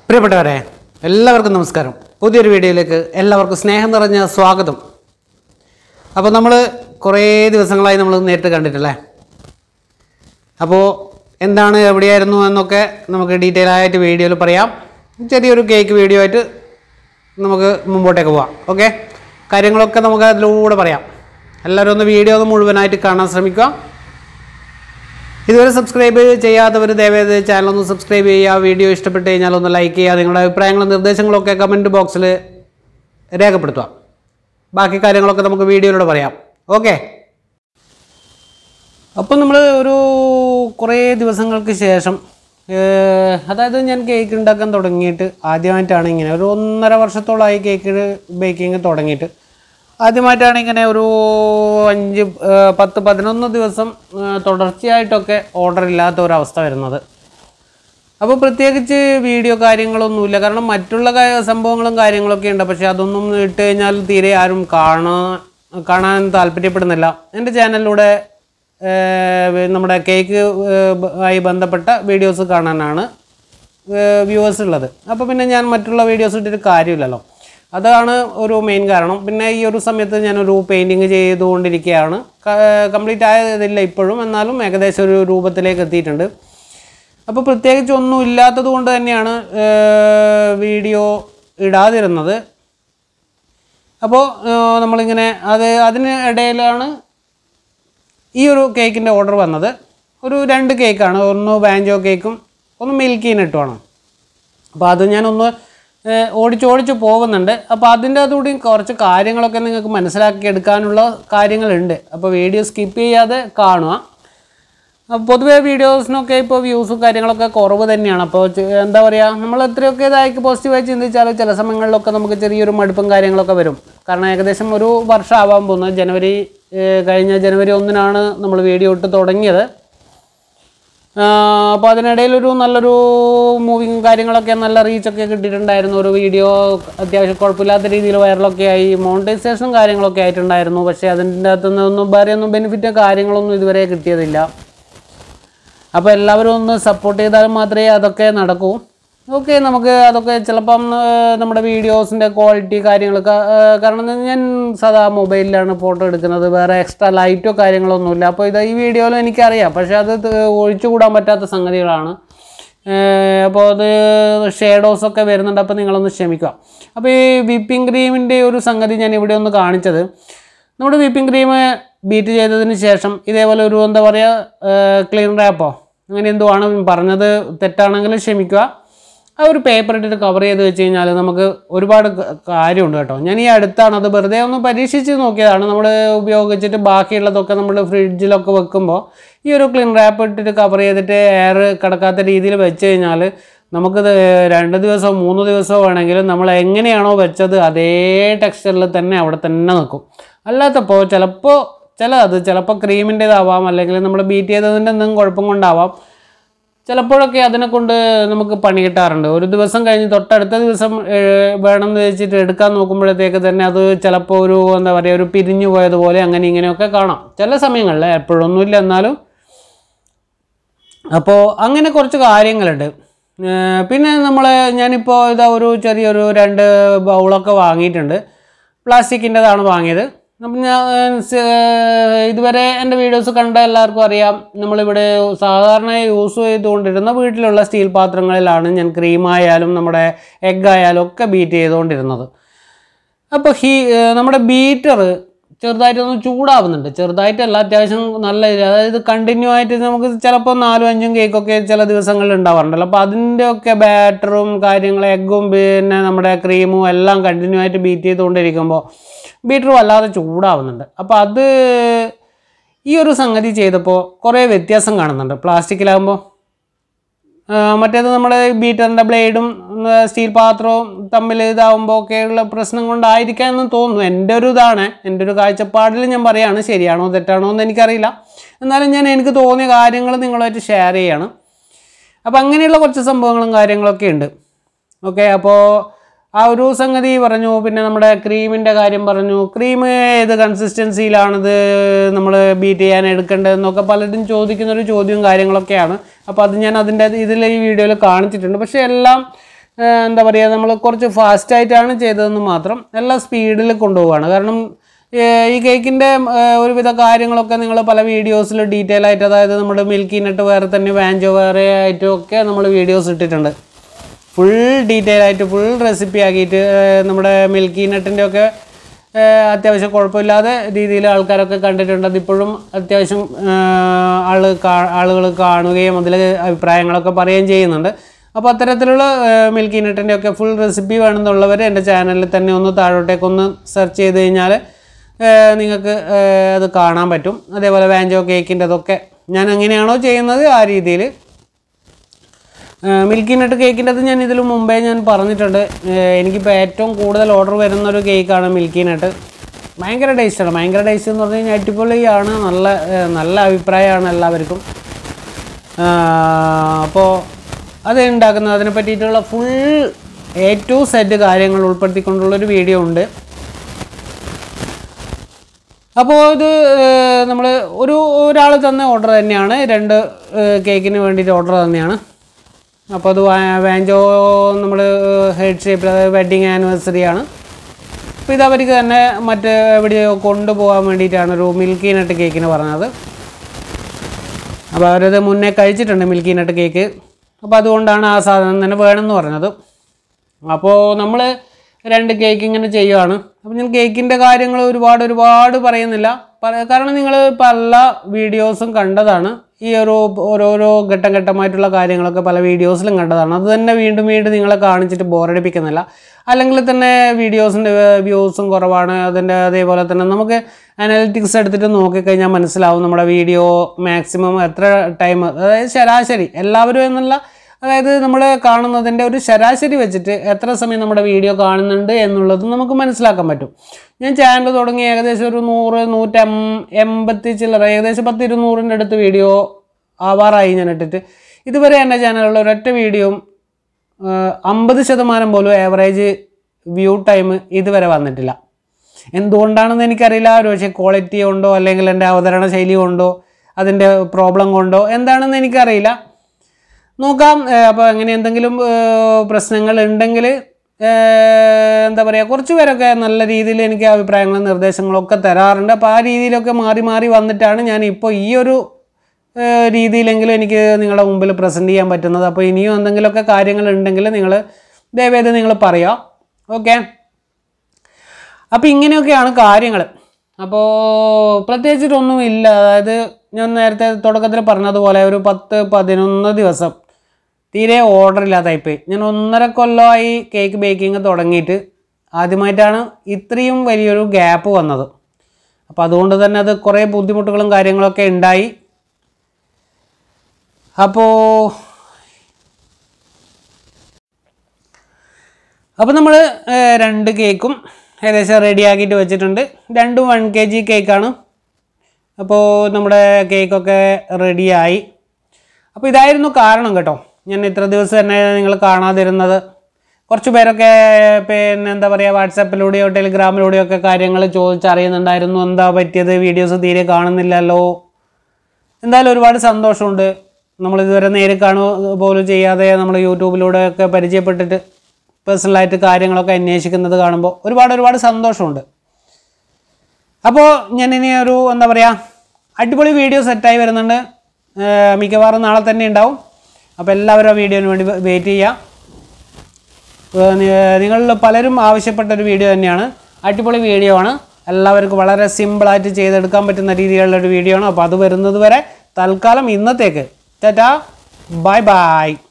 പ്രിയപ്പെട്ടവരെ എല്ലാവർക്കും നമസ്കാരം പുതിയൊരു വീഡിയോയിലേക്ക് എല്ലാവർക്കും സ്നേഹം നിറഞ്ഞ സ്വാഗതം അപ്പോൾ നമ്മൾ കുറേ ദിവസങ്ങളായി നമ്മൾ നേരിട്ട് കണ്ടിട്ടല്ലേ അപ്പോൾ എന്താണ് എവിടെയായിരുന്നു എന്നൊക്കെ നമുക്ക് ഡീറ്റെയിൽ ആയിട്ട് വീഡിയോയിൽ പറയാം ചെറിയൊരു കേക്ക് വീഡിയോ ആയിട്ട് നമുക്ക് മുമ്പോട്ടേക്ക് പോവാം ഓക്കെ കാര്യങ്ങളൊക്കെ നമുക്ക് അതിലൂടെ പറയാം എല്ലാവരും ഒന്ന് വീഡിയോ ഒന്ന് മുഴുവനായിട്ട് കാണാൻ ശ്രമിക്കുക ഇതുവരെ സബ്സ്ക്രൈബ് ചെയ്യാത്തവർ ദയവേത് ചാനൽ ഒന്ന് സബ്സ്ക്രൈബ് ചെയ്യുക വീഡിയോ ഇഷ്ടപ്പെട്ട് കഴിഞ്ഞാൽ ഒന്ന് ലൈക്ക് ചെയ്യുക നിങ്ങളുടെ അഭിപ്രായങ്ങളും നിർദ്ദേശങ്ങളൊക്കെ കമൻറ്റ് ബോക്സിൽ രേഖപ്പെടുത്തുക ബാക്കി കാര്യങ്ങളൊക്കെ നമുക്ക് വീഡിയോയിലൂടെ പറയാം ഓക്കെ അപ്പം നമ്മൾ ഒരു കുറേ ദിവസങ്ങൾക്ക് ശേഷം ഏഹ്, അതായത് ഞാൻ കേക്ക് ഉണ്ടാക്കാൻ തുടങ്ങിയിട്ട് ആദ്യമായിട്ടാണ് ഇങ്ങനെ ഒരു ഒന്നര വർഷത്തോളമായി കേക്ക് ബേക്കിംഗ് തുടങ്ങിയിട്ട് ആദ്യമായിട്ടാണ് ഇങ്ങനെ ഒരു അഞ്ച് ഏഹ്, പത്ത് പതിനൊന്ന് ദിവസം ഏഹ്, തുടർച്ചയായിട്ടൊക്കെ ഓർഡർ ഇല്ലാത്ത ഒരവസ്ഥ വരുന്നത് അപ്പോൾ പ്രത്യേകിച്ച് വീഡിയോ കാര്യങ്ങളൊന്നുമില്ല കാരണം മറ്റുള്ള കാ- സംഭവങ്ങളും കാര്യങ്ങളൊക്കെ ഉണ്ട് പക്ഷേ അതൊന്നും ഇട്ട് കഴിഞ്ഞാൽ തീരെ ആരും കാണാൻ കാണാൻ താല്പര്യപ്പെടുന്നില്ല എൻ്റെ ചാനലിലൂടെ ഏഹ്, നമ്മുടെ കേക്ക് ഏഹ്, ബ- ആയി ബന്ധപ്പെട്ട വീഡിയോസ് കാണാനാണ് വ്യൂവേഴ്സ് ഉള്ളത് അപ്പോൾ പിന്നെ ഞാൻ മറ്റുള്ള വീഡിയോസ് ഇട്ടിട്ട് കാര്യമില്ലല്ലോ അതാണ് ഒരു മെയിൻ കാരണം പിന്നെ ഈ ഒരു സമയത്ത് ഞാനൊരു പെയിൻറ്റിങ് ചെയ്തുകൊണ്ടിരിക്കുകയാണ് കംപ്ലീറ്റ് ആയതില്ല ഇപ്പോഴും എന്നാലും ഏകദേശം ഒരു രൂപത്തിലേക്ക് എത്തിയിട്ടുണ്ട് അപ്പോൾ പ്രത്യേകിച്ച് ഒന്നും ഇല്ലാത്തത് കൊണ്ട് തന്നെയാണ് ഏഹ്, വീഡിയോ ഇടാതിരുന്നത് അപ്പോൾ ഏഹ്, നമ്മളിങ്ങനെ അത് അതിന് ഇടയിലാണ് ഈ ഒരു കേക്കിൻ്റെ ഓർഡർ വന്നത് ഒരു രണ്ട് കേക്കാണ് ഒന്ന് വാഞ്ചോ കേക്കും ഒന്ന് മിൽക്കി നെട്ടുമാണ് അപ്പോൾ അത് ഞാനൊന്ന് ഏഹ്, ഓടിച്ച് ഓടിച്ച് പോകുന്നുണ്ട് അപ്പോൾ അതിൻ്റെ അതുകൂടി കുറച്ച് കാര്യങ്ങളൊക്കെ നിങ്ങൾക്ക് മനസ്സിലാക്കി എടുക്കാനുള്ള കാര്യങ്ങളുണ്ട് അപ്പോൾ വീഡിയോ സ്കിപ്പ് ചെയ്യാതെ കാണുക അപ്പോൾ പൊതുവേ വീഡിയോസിനൊക്കെ ഇപ്പോൾ വ്യൂസും കാര്യങ്ങളൊക്കെ കുറവ് തന്നെയാണ് അപ്പോൾ ചെ- എന്താ പറയുക നമ്മൾ എത്രയൊക്കെ ഇതായി പോസിറ്റീവായി ചിന്തിച്ചാലും ചില സമയങ്ങളിലൊക്കെ നമുക്ക് ചെറിയൊരു മടുപ്പും കാര്യങ്ങളൊക്കെ വരും കാരണം ഏകദേശം ഒരു വർഷം ആവാൻ പോകുന്നത് ജനുവരി ഏഹ്, കഴിഞ്ഞ ജനുവരി ഒന്നിനാണ് നമ്മൾ വീഡിയോ ഇട്ട് തുടങ്ങിയത് അപ്പോൾ അതിനിടയിൽ ഒരു നല്ലൊരു മൂവിങ് കാര്യങ്ങളൊക്കെ നല്ല റീച്ചൊക്കെ കിട്ടിയിട്ടുണ്ടായിരുന്നു ഒരു വീഡിയോ അത്യാവശ്യം കുഴപ്പമില്ലാത്ത രീതിയിൽ വൈറലൊക്കെ ആയി മോണിറ്റൈസേഷനും കാര്യങ്ങളൊക്കെ ആയിട്ടുണ്ടായിരുന്നു പക്ഷേ അതിൻ്റെ അകത്തുനിന്ന് ഒന്നും വേറെ ഒന്നും ബെനിഫിറ്റോ കാര്യങ്ങളൊന്നും ഇതുവരെ കിട്ടിയതില്ല അപ്പോൾ എല്ലാവരും ഒന്ന് സപ്പോർട്ട് ചെയ്താൽ മാത്രമേ അതൊക്കെ നടക്കൂ ഓക്കെ നമുക്ക് അതൊക്കെ ചിലപ്പം ഏഹ്, നമ്മുടെ വീഡിയോസിൻ്റെ ക്വാളിറ്റി കാര്യങ്ങളൊക്കെ ഏഹ്, കാരണം എന്ന് ഞാൻ സാധാ മൊബൈലിലാണ് ഫോട്ടോ എടുക്കുന്നത് വേറെ എക്സ്ട്രാ ലൈറ്റോ കാര്യങ്ങളൊന്നുമില്ല അപ്പോൾ ഇത് ഈ വീഡിയോയിൽ എനിക്കറിയാം പക്ഷേ അത് ത- ഒഴിച്ചുകൂടാൻ പറ്റാത്ത സംഗതികളാണ് ഏഹ്, അപ്പോൾ അത് ഷേഡോസ് ഒക്കെ വരുന്നുണ്ട് അപ്പോൾ നിങ്ങളൊന്ന് ക്ഷമിക്കുക അപ്പോൾ ഈ വിപ്പിംഗ് ക്രീമിൻ്റെ ഒരു സംഗതി ഞാൻ ഇവിടെ ഒന്ന് കാണിച്ചത് നമ്മുടെ വിപ്പിംഗ് ക്രീം ബീറ്റ് ചെയ്തതിന് ശേഷം ഇതേപോലെ ഒരു എന്താ പറയുക ക്ലീൻ റാപ്പോ അങ്ങനെ എന്തോ ആണ് പറഞ്ഞത് തെറ്റാണെങ്കിൽ ക്ഷമിക്കുക ആ ഒരു പേപ്പർ ഇട്ടിട്ട് കവർ ചെയ്ത് വെച്ച് കഴിഞ്ഞാൽ നമുക്ക് ഒരുപാട് ക- കാര്യമുണ്ട് കേട്ടോ ഞാൻ ഈ അടുത്താണ് അത് വെറുതെ ഒന്ന് പരീക്ഷിച്ച് നോക്കിയതാണ് നമ്മൾ ഉപയോഗിച്ചിട്ട് ബാക്കിയുള്ളതൊക്കെ നമ്മൾ ഫ്രിഡ്ജിലൊക്കെ വെക്കുമ്പോൾ ഈ ഒരു ക്ലീൻ റാപ്പ് ഇട്ടിട്ട് കവർ ചെയ്തിട്ട് എയർ കിടക്കാത്ത രീതിയിൽ വെച്ച് കഴിഞ്ഞാൽ നമുക്കിത് രണ്ട് ദിവസമോ മൂന്ന് ദിവസമോ വേണമെങ്കിലും നമ്മൾ എങ്ങനെയാണോ വെച്ചത് അതേ ടെക്സ്ചറിൽ തന്നെ അവിടെ തന്നെ നിൽക്കും അല്ലാത്തപ്പോൾ ചിലപ്പോൾ ചില അത് ചിലപ്പോൾ ക്രീമിൻ്റേതാവാം അല്ലെങ്കിൽ നമ്മൾ ബീറ്റ് ചെയ്തതിൻ്റെ എന്തെങ്കിലും കുഴപ്പം കൊണ്ടാവാം ചിലപ്പോഴൊക്കെ അതിനെ കൊണ്ട് നമുക്ക് പണി കിട്ടാറുണ്ട് ഒരു ദിവസം കഴിഞ്ഞ് തൊട്ടടുത്ത ദിവസം ഏഹ്, വേണമെന്ന് വെച്ചിട്ട് എടുക്കാൻ നോക്കുമ്പോഴത്തേക്ക് തന്നെ അത് ചിലപ്പോൾ ഒരു എന്താ പറയുക ഒരു പിരിഞ്ഞു പോയതുപോലെ അങ്ങനെ ഇങ്ങനെയൊക്കെ കാണാം ചില സമയങ്ങളിൽ എപ്പോഴൊന്നുമില്ല എന്നാലും അപ്പോൾ അങ്ങനെ കുറച്ച് കാര്യങ്ങളുണ്ട് ഏർ പിന്നെ നമ്മൾ ഞാനിപ്പോൾ ഇതാ ഒരു ചെറിയൊരു രണ്ട് ബൗളൊക്കെ വാങ്ങിയിട്ടുണ്ട് പ്ലാസ്റ്റിക്കിൻ്റെതാണ് വാങ്ങിയത് അപ്പം ഞാൻ സ്- ഇതുവരെ എൻ്റെ വീഡിയോസ് കണ്ട എല്ലാവർക്കും അറിയാം നമ്മളിവിടെ സാധാരണ യൂസ് ചെയ്തുകൊണ്ടിരുന്ന വീട്ടിലുള്ള സ്റ്റീൽ പാത്രങ്ങളിലാണ് ഞാൻ ക്രീം ആയാലും നമ്മുടെ എഗ് ആയാലും ഒക്കെ ബീറ്റ് ചെയ്തുകൊണ്ടിരുന്നത് അപ്പോൾ ഹീ ഏർ നമ്മുടെ ബീറ്റർ ചെറുതായിട്ടൊന്ന് ചൂടാവുന്നുണ്ട് ചെറുതായിട്ടല്ല അത്യാവശ്യം നല്ല ഇത് അതായത് കണ്ടിന്യൂ ആയിട്ട് നമുക്ക് ചിലപ്പോൾ നാലും അഞ്ചും കേക്കൊക്കെ ചില ദിവസങ്ങളിൽ ഉണ്ടാവാറുണ്ടല്ലോ അപ്പോൾ അതിൻ്റെ ഒക്കെ ബാറ്ററും കാര്യങ്ങളും എഗ്ഗും പിന്നെ നമ്മുടെ ക്രീമും എല്ലാം കണ്ടിന്യൂ ആയിട്ട് ബീറ്റ് ചെയ്തുകൊണ്ടിരിക്കുമ്പോൾ ബീറ്റർ വല്ലാതെ ചൂടാവുന്നുണ്ട് അപ്പോൾ അത് ഈ ഒരു സംഗതി ചെയ്തപ്പോൾ കുറേ വ്യത്യാസം കാണുന്നുണ്ട് പ്ലാസ്റ്റിക്കിലാകുമ്പോൾ ആ, മറ്റേത് നമ്മുടെ ബീറ്ററിൻ്റെ ബ്ലേഡും സ്റ്റീൽ പാത്രവും തമ്മിൽ ഇതാവുമ്പോൾ ഒക്കെയുള്ള പ്രശ്നം കൊണ്ടായിരിക്കാം എന്ന് തോന്നുന്നു എൻ്റെ ഒരു ഇതാണ് എൻ്റെ ഒരു കാഴ്ചപ്പാടിൽ ഞാൻ പറയാണ് ശരിയാണോ തെറ്റാണോ എന്ന് എനിക്കറിയില്ല എന്നാലും ഞാൻ എനിക്ക് തോന്നിയ കാര്യങ്ങൾ നിങ്ങളുമായിട്ട് ഷെയർ ചെയ്യാണ് അപ്പോൾ അങ്ങനെയുള്ള കുറച്ച് സംഭവങ്ങളും കാര്യങ്ങളൊക്കെ ഉണ്ട് ഓക്കെ അപ്പോൾ ആ ഒരു സംഗതി പറഞ്ഞു പിന്നെ നമ്മുടെ ക്രീമിൻ്റെ കാര്യം പറഞ്ഞു ക്രീം ഏത് കൺസിസ്റ്റൻസിയിലാണിത് നമ്മൾ ബീറ്റ് ചെയ്യാൻ എടുക്കേണ്ടതെന്നൊക്കെ പലരും ചോദിക്കുന്ന ഒരു ചോദ്യവും കാര്യങ്ങളൊക്കെയാണ് അപ്പോൾ അത് ഞാൻ അതിൻ്റെ ഇതിൽ ഈ വീഡിയോയിൽ കാണിച്ചിട്ടുണ്ട് പക്ഷേ എല്ലാം ഏഹ്, എന്താ പറയുക നമ്മൾ കുറച്ച് ഫാസ്റ്റായിട്ടാണ് ചെയ്തതെന്ന് മാത്രം എല്ലാം സ്പീഡിൽ കൊണ്ടുപോവുകയാണ് കാരണം ഏഹ്, ഈ കേക്കിൻ്റെ ഒരുവിധ കാര്യങ്ങളൊക്കെ നിങ്ങൾ പല വീഡിയോസിൽ ഡീറ്റെയിൽ ആയിട്ട് അതായത് നമ്മുടെ മിൽക്കി നട്ട് വേറെ തന്നെ വാഞ്ചോ വേറെ ആയിട്ടും ഒക്കെ നമ്മൾ വീഡിയോസ് ഇട്ടിട്ടുണ്ട് ഫുൾ ഡീറ്റെയിൽ ആയിട്ട് ഫുൾ റെസിപ്പി ആക്കിയിട്ട് ഏഹ്, നമ്മുടെ മിൽക്കി നട്ടിൻ്റെ ഒക്കെ ഏഹ്, അത്യാവശ്യം കുഴപ്പമില്ലാതെ രീതിയിൽ ആൾക്കാരൊക്കെ കണ്ടിട്ടുണ്ട് അതിപ്പോഴും അത്യാവശ്യം ആൾ ആളുകൾ കാണുകയും അതിൽ അഭിപ്രായങ്ങളൊക്കെ പറയുകയും ചെയ്യുന്നുണ്ട് അപ്പോൾ അത്തരത്തിലുള്ള മിൽക്കി നട്ടിൻ്റെ ഒക്കെ ഫുൾ റെസിപ്പി വേണമെന്നുള്ളവർ എൻ്റെ ചാനലിൽ തന്നെ ഒന്ന് താഴോട്ടേക്കൊന്ന് സെർച്ച് ചെയ്ത് കഴിഞ്ഞാൽ നിങ്ങൾക്ക് ഏഹ്, അത് കാണാൻ പറ്റും അതേപോലെ വാഞ്ചോ കേക്കിൻ്റെ അതൊക്കെ ഞാൻ എങ്ങനെയാണോ ചെയ്യുന്നത് ആ രീതിയിൽ മിൽക്കി നട്ട് കേക്കിൻ്റെ അത് ഞാൻ ഇതിന് മുമ്പേ ഞാൻ പറഞ്ഞിട്ടുണ്ട് ഏഹ് എനിക്കിപ്പോൾ ഏറ്റവും കൂടുതൽ ഓർഡർ വരുന്ന ഒരു കേക്കാണ് മിൽക്കി നട്ട് ഭയങ്കര ടേസ്റ്റാണ് ഭയങ്കര ടേസ്റ്റ് എന്ന് പറഞ്ഞു കഴിഞ്ഞാൽ അടിപൊളിയാണ് നല്ല ഏഹ് നല്ല അഭിപ്രായമാണ് എല്ലാവർക്കും അപ്പോൾ അത് ഉണ്ടാക്കുന്നത് അതിനെ പറ്റിയിട്ടുള്ള ഫുൾ എ ടു സെറ്റ് കാര്യങ്ങൾ ഉൾപ്പെടുത്തിക്കൊണ്ടുള്ളൊരു വീഡിയോ ഉണ്ട് അപ്പോൾ ഇത് നമ്മൾ ഒരു ഒരാൾ തന്ന ഓർഡർ തന്നെയാണ് രണ്ട് ഏഹ് കേക്കിന് വേണ്ടിയിട്ട് ഓർഡർ തന്നെയാണ് അപ്പോൾ അത് വാ- വാഞ്ചോ നമ്മൾ ഹെഡ് ഷേപ്പിൽ അതായത് വെഡ്ഡിങ് ആനിവേഴ്സറി ആണ് അപ്പോൾ ഇത് അവർക്ക് തന്നെ മറ്റ് എവിടെയോ കൊണ്ടുപോകാൻ വേണ്ടിയിട്ടാണ് ഒരു മിൽക്കി നട്ട് കേക്കിന് പറഞ്ഞത് അപ്പോൾ അവരത് മുന്നേ കഴിച്ചിട്ടുണ്ട് മിൽക്കി നട്ട് കേക്ക് അപ്പോൾ അതുകൊണ്ടാണ് ആ സാധനം തന്നെ വേണമെന്ന് പറഞ്ഞത് അപ്പോൾ നമ്മൾ രണ്ട് കേക്ക് ഇങ്ങനെ ചെയ്യുവാണ് അപ്പോൾ ഞാൻ കേക്കിൻ്റെ കാര്യങ്ങൾ ഒരുപാട് ഒരുപാട് പറയുന്നില്ല പല- കാരണം നിങ്ങൾ പല വീഡിയോസും കണ്ടതാണ് ഈ ഒരു ഓരോരോ ഘട്ടം ഘട്ടമായിട്ടുള്ള കാര്യങ്ങളൊക്കെ പല വീഡിയോസിലും കണ്ടതാണ് അത് തന്നെ വീണ്ടും വീണ്ടും നിങ്ങളെ കാണിച്ചിട്ട് ബോറടിപ്പിക്കുന്നില്ല അല്ലെങ്കിൽ തന്നെ വീഡിയോസിൻ്റെ വ്യൂസും കുറവാണ് അതിൻ്റെ അതേപോലെ തന്നെ നമുക്ക് അനാലിറ്റിക്സ് എടുത്തിട്ട് നോക്കിക്കഴിഞ്ഞാൽ മനസ്സിലാവും നമ്മുടെ വീഡിയോ മാക്സിമം എത്ര ടൈം അതായത് ശരാശരി എല്ലാവരും എന്നല്ല അതായത് നമ്മൾ കാണുന്നതിൻ്റെ ഒരു ശരാശരി വെച്ചിട്ട് എത്ര സമയം നമ്മുടെ വീഡിയോ കാണുന്നുണ്ട് എന്നുള്ളത് നമുക്ക് മനസ്സിലാക്കാൻ പറ്റും ഞാൻ ചാനൽ തുടങ്ങി ഏകദേശം ഒരു നൂറ് നൂറ്റം എൺപത്തി ചില്ലറ ഏകദേശം പത്ത് ഇരുന്നൂറിൻ്റെ അടുത്ത് വീഡിയോ ആവാറായി ഞാൻ ഇട്ടിട്ട് ഇതുവരെ എൻ്റെ ചാനലിലുള്ള ഒരൊറ്റ വീഡിയോയും അമ്പത് ശതമാനം പോലും ആവറേജ് വ്യൂ ടൈം ഇതുവരെ വന്നിട്ടില്ല എന്തുകൊണ്ടാണെന്ന് എനിക്കറിയില്ല ഒരു പക്ഷേ ക്വാളിറ്റി കൊണ്ടോ അല്ലെങ്കിൽ എൻ്റെ അവതരണ ശൈലി കൊണ്ടോ അതിൻ്റെ പ്രോബ്ലം കൊണ്ടോ എന്താണെന്ന് എനിക്കറിയില്ല നോക്കാം അപ്പോൾ അങ്ങനെ എന്തെങ്കിലും ഏഹ്, പ്രശ്നങ്ങൾ ഉണ്ടെങ്കിൽ എന്താ പറയുക കുറച്ച് പേരൊക്കെ നല്ല രീതിയിൽ എനിക്ക് അഭിപ്രായങ്ങളും നിർദ്ദേശങ്ങളൊക്കെ തരാറുണ്ട് അപ്പോൾ ആ രീതിയിലൊക്കെ മാറി മാറി വന്നിട്ടാണ് ഞാൻ ഇപ്പോൾ ഈ ഒരു ഏഹ്, രീതിയിലെങ്കിലും എനിക്ക് നിങ്ങളുടെ മുമ്പിൽ പ്രസൻറ്റ് ചെയ്യാൻ പറ്റുന്നത് അപ്പോൾ ഇനിയും എന്തെങ്കിലുമൊക്കെ കാര്യങ്ങൾ ഉണ്ടെങ്കിൽ നിങ്ങൾ ദയവേത് നിങ്ങൾ പറയാം ഓക്കെ അപ്പോൾ ഇങ്ങനെയൊക്കെയാണ് കാര്യങ്ങൾ അപ്പോൾ പ്രത്യേകിച്ചിട്ടൊന്നും ഇല്ല അതായത് ഞാൻ നേരത്തെ തുടക്കത്തിൽ പറഞ്ഞതുപോലെ ഒരു പത്ത് പതിനൊന്ന് ദിവസം തീരെ ഓർഡർ ഇല്ലാതായിപ്പോയി ഞാൻ ഒന്നര കൊല്ലമായി കേക്ക് ബേക്കിംഗ് തുടങ്ങിയിട്ട് ആദ്യമായിട്ടാണ് ഇത്രയും വലിയൊരു ഗ്യാപ്പ് വന്നത് അപ്പോൾ അതുകൊണ്ട് തന്നെ അത് കുറേ ബുദ്ധിമുട്ടുകളും കാര്യങ്ങളൊക്കെ ഉണ്ടായി അപ്പോൾ അപ്പോൾ നമ്മൾ രണ്ട് കേക്കും ഏകദേശം റെഡി ആക്കിയിട്ട് വെച്ചിട്ടുണ്ട് രണ്ടും വൺ കെ ജി കേക്കാണ് അപ്പോൾ നമ്മുടെ കേക്കൊക്കെ റെഡിയായി അപ്പോൾ ഇതായിരുന്നു കാരണം കേട്ടോ ഞാൻ ഇത്ര ദിവസം തന്നെ നിങ്ങൾ കാണാതിരുന്നത് കുറച്ച് പേരൊക്കെ പിന്നെ എന്താ പറയുക വാട്സാപ്പിലൂടെയോ ടെലിഗ്രാമിലൂടെയോ ഒക്കെ കാര്യങ്ങൾ ചോദിച്ചറിയുന്നുണ്ടായിരുന്നു എന്താ പറ്റിയത് വീഡിയോസ് തീരെ കാണുന്നില്ലല്ലോ എന്തായാലും ഒരുപാട് സന്തോഷമുണ്ട് നമ്മൾ ഇതുവരെ നേരിൽ കാണുക പോലും ചെയ്യാതെ നമ്മൾ യൂട്യൂബിലൂടെ ഒക്കെ പരിചയപ്പെട്ടിട്ട് പേഴ്സണലായിട്ട് കാര്യങ്ങളൊക്കെ അന്വേഷിക്കുന്നത് കാണുമ്പോൾ ഒരുപാട് ഒരുപാട് സന്തോഷമുണ്ട് അപ്പോൾ ഞാൻ ഇനി ഒരു എന്താ പറയുക അടിപൊളി വീഡിയോ സെറ്റായി വരുന്നുണ്ട് ഏർ മിക്കവാറും നാളെ തന്നെ ഉണ്ടാവും അപ്പോൾ എല്ലാവരും ആ വീഡിയോന് വേണ്ടി വെയിറ്റ് ചെയ്യുക ഏർ നി- നിങ്ങളിൽ പലരും ആവശ്യപ്പെട്ട ഒരു വീഡിയോ തന്നെയാണ് അടിപൊളി വീഡിയോ ആണ് എല്ലാവർക്കും വളരെ സിമ്പിളായിട്ട് ചെയ്തെടുക്കാൻ പറ്റുന്ന രീതിയിലുള്ള ഒരു വീഡിയോ ആണ് അപ്പോൾ അത് വരുന്നത് വരെ തൽക്കാലം ഇന്നത്തേക്ക് ടാറ്റാ ബൈ ബൈ